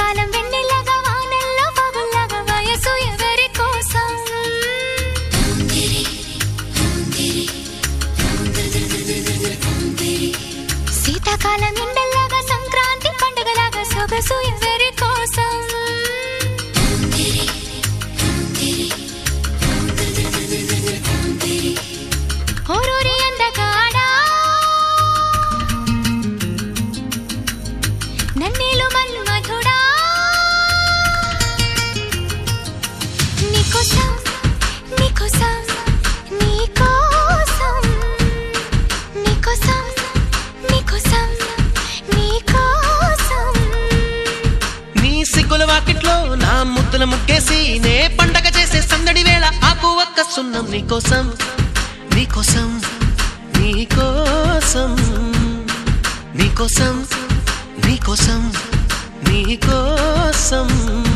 శీతాకాలం వెన్నెలగా వానల్లో పగుల్లాగా వయసు ఎవరి కోసం శీతాకాలం ఎండల్లాగా సంక్రాంతి పండుగలాగా సొగసు ఎవరి కోసం ఓరూరి అందగాడా నన్నేలు మన్మధుడా నీకోసం నీకోసం నీకోసం నీకోసం నీకోసం నీకోసం నీ సిగ్గుల వాకిట్లో నా ముద్దుల ముగ్గేసి నే పండగ చేసే సందడి వేళ ఆకు ఒక్క సున్నం నీకోసం నీకోసం నీకోసం నీకోసం నీకోసం నీకోసం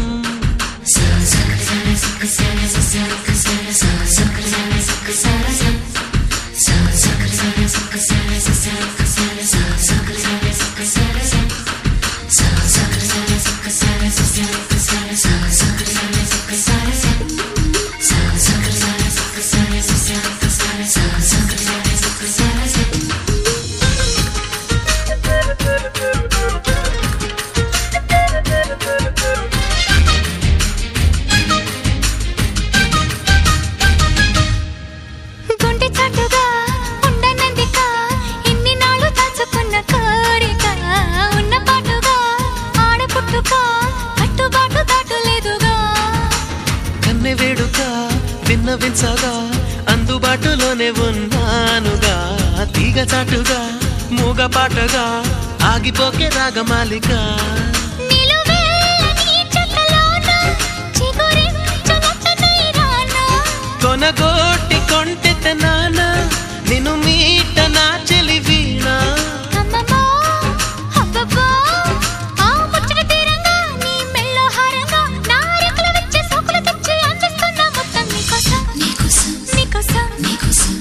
గుండె చాటుగా ఉండనందిక ఇన్ని నాళ్ళు దాచుకున్న కోరిక ఉన్న పాటుగా ఆడపుట్టుక కట్టుబాటు దాటలేదుగా కన్నె వేడుక విన్నవించగా అందుబాటులోనే ఉన్నానుగా తీగ చాటుగా మూగ పాటగా ఆగిపోకే రాగమాలిక నిలువెల్ల నీ చెక్కలోన చిగురించునట్టనై రానా. కొనగోటి కొంటెత నాన నిన్ను మీట నా చెలి వీణ అమ్మమ్మో, అబ్బబ్బో, ఆ ముచ్చట తీరంగా నీ మెళ్ళో హారంగా నా రెక్కలు విచ్చే సోకులు తెచ్చి అందిస్తున్నా మొత్తం నీకోసం, నీకోసం, నీకోసం, నీకోసం,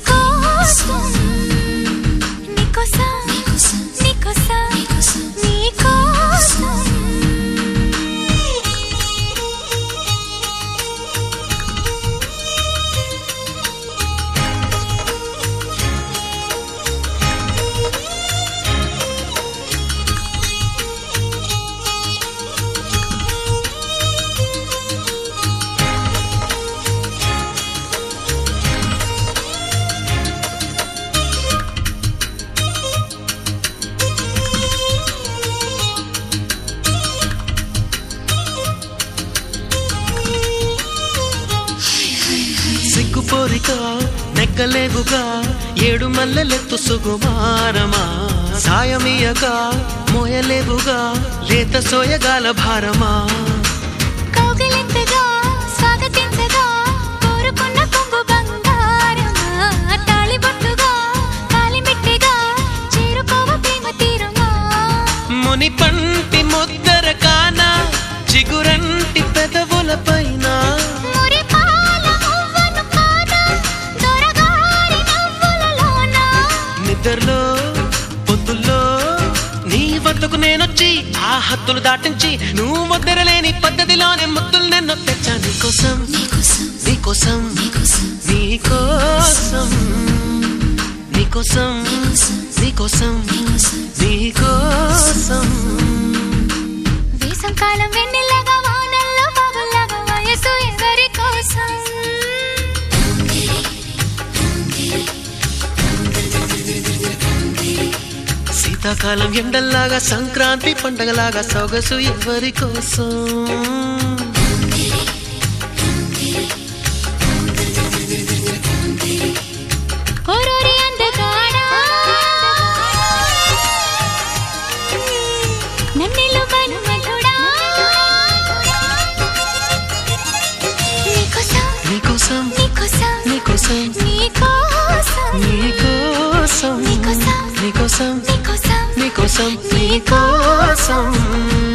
నీకోసం, నీకోసం. సిగ్గుపోరిక నెక్కలేవుగా ఏడు మల్లెలెత్తు సుగుమారమా సాయమీయక మోయలేవుగా లేత సోయగాల భారమా కౌగిలింతగా స్వాగతించగా కోరుకున్న కొంగు బంగారమా తాళిబొట్టుగా కాలిమిట్టిగా చేరుకోవ ప్రేమ తీరమా ముని పంటి ముద్దర కాన చిగురంటి పెదవుల పైన మురిపాల మువ్వను కాన దొరగారి నవ్వులలోన నిద్రలో పొద్దుల్లో నీ వద్దకు నేనొచ్చి ఆ హద్దులు దాటించి నువ్వు ముద్దరలేని పద్ధతిలోనే ముద్దులు నిన్ను తెచ్చా నీకోసం నీకోసం నీకోసం నీకోసం నీకోసం నీకోసం వేసంకాలం వెన్నెలగా వానల్లో పగుల్లాగా వయసు ఎవరి కోసం శీతాకాలం ఎండల్లాగా సంక్రాంతి పండగలాగా సొగసు ఎవరి కోసం ఓరోరి అందగాడా నన్నెలు మన్మధుడా నీకోసం నీకోసం నీకోసం నీకోసం నీకోసం నీకోసం నీకోసం నీకోసం నీకోసం నీకోసం నీకోసం